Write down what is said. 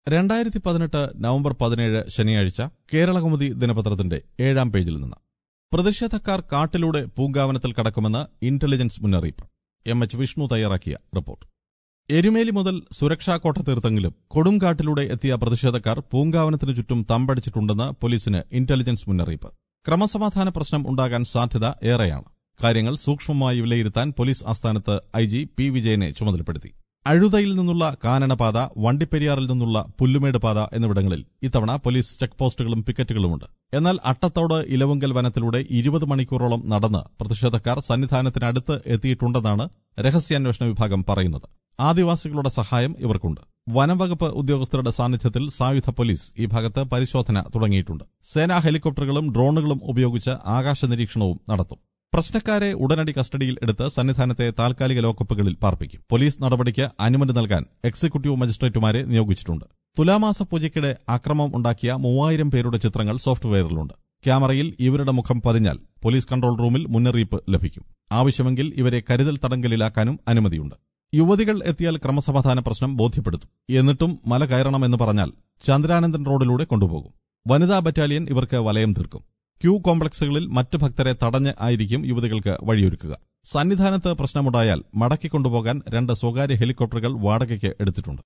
രണ്ടായിരത്തി പതിനെട്ട് നവംബർ പതിനേഴ് ശനിയാഴ്ച കേരളകൗമുദി ദിനപത്രത്തിന്റെ ഏഴാം പേജിൽ നിന്ന് പ്രതിഷേധക്കാർ കാട്ടിലൂടെ പൂങ്കാവനത്തിൽ കടക്കുമെന്ന് ഇന്റലിജൻസ് മുന്നറിയിപ്പ് എം എച്ച് വിഷ്ണു തയ്യാറാക്കിയ റിപ്പോർട്ട് എരുമേലി മുതൽ സുരക്ഷാ കോട്ട തീർത്തെങ്കിലും കൊടുംകാട്ടിലൂടെ എത്തിയ പ്രതിഷേധക്കാർ പൂങ്കാവനത്തിനു ചുറ്റും തമ്പടിച്ചിട്ടുണ്ടെന്ന് പോലീസിന് ഇന്റലിജൻസ് മുന്നറിയിപ്പ് ക്രമസമാധാന പ്രശ്നം ഉണ്ടാകാൻ സാധ്യത ഏറെയാണ് കാര്യങ്ങൾ സൂക്ഷ്മമായി വിലയിരുത്താൻ പോലീസ് ആസ്ഥാനത്ത് ഐ ജി പി വിജയനെ ചുമതലപ്പെടുത്തി അഴുതയിൽ നിന്നുള്ള കാനനപാത വണ്ടിപ്പെരിയാറിൽ നിന്നുള്ള പുല്ലുമേട് പാത എന്നിവിടങ്ങളിൽ ഇത്തവണ പോലീസ് ചെക്ക് പോസ്റ്റുകളും പിക്കറ്റുകളുമുണ്ട് എന്നാൽ അട്ടത്തോട് ഇലവുങ്കൽ വനത്തിലൂടെ ഇരുപത് മണിക്കൂറോളം നടന്ന് പ്രതിഷേധക്കാർ സന്നിധാനത്തിനടുത്ത് എത്തിയിട്ടുണ്ടെന്നാണ് രഹസ്യാന്വേഷണ വിഭാഗം പറയുന്നത് ആദിവാസികളുടെ സഹായം ഇവർക്കുണ്ട് വനംവകുപ്പ് ഉദ്യോഗസ്ഥരുടെ സാന്നിധ്യത്തിൽ സായുധ പോലീസ് ഈ ഭാഗത്ത് പരിശോധന തുടങ്ങിയിട്ടുണ്ട് സേനാ ഹെലികോപ്റ്ററുകളും ഡ്രോണുകളും ഉപയോഗിച്ച് ആകാശ നിരീക്ഷണവും നടത്തും പ്രശ്നക്കാരെ ഉടനടി കസ്റ്റഡിയിൽ എടുത്ത് സന്നിധാനത്തെ താൽക്കാലിക ലോക്കപ്പുകളിൽ പാർപ്പിക്കും പോലീസ് നടപടിക്ക് അനുമതി നൽകാൻ എക്സിക്യൂട്ടീവ് മജിസ്ട്രേറ്റുമാരെ നിയോഗിച്ചിട്ടുണ്ട് തുലാമാസ പൂജയ്ക്കിടെ അക്രമം ഉണ്ടാക്കിയ മൂവായിരം പേരുടെ ചിത്രങ്ങൾ സോഫ്റ്റ്വെയറിലുണ്ട് ക്യാമറയിൽ ഇവരുടെ മുഖം പതിഞ്ഞാൽ പോലീസ് കൺട്രോൾ റൂമിൽ മുന്നറിയിപ്പ് ലഭിക്കും ആവശ്യമെങ്കിൽ ഇവരെ കരുതൽ തടങ്കലിലാക്കാനും അനുമതിയുണ്ട് യുവതികൾ എത്തിയാൽ ക്രമസമാധാന പ്രശ്നം ബോധ്യപ്പെടുത്തും എന്നിട്ടും മല കയറണമെന്ന് പറഞ്ഞാൽ ചന്ദ്രാനന്ദൻ റോഡിലൂടെ കൊണ്ടുപോകും വനിതാ ബറ്റാലിയൻ ഇവർക്ക് വലയം തീർക്കും ക്യൂ കോംപ്ലക്സുകളിൽ മറ്റ് ഭക്തരെ തടഞ്ഞ് ആയിരിക്കും യുവതികൾക്ക് വഴിയൊരുക്കുക സന്നിധാനത്ത് പ്രശ്നമുണ്ടായാൽ മടക്കിക്കൊണ്ടുപോകാൻ രണ്ട് സ്വകാര്യ ഹെലികോപ്റ്ററുകൾ വാടകയ്ക്ക് എടുത്തിട്ടുണ്ട്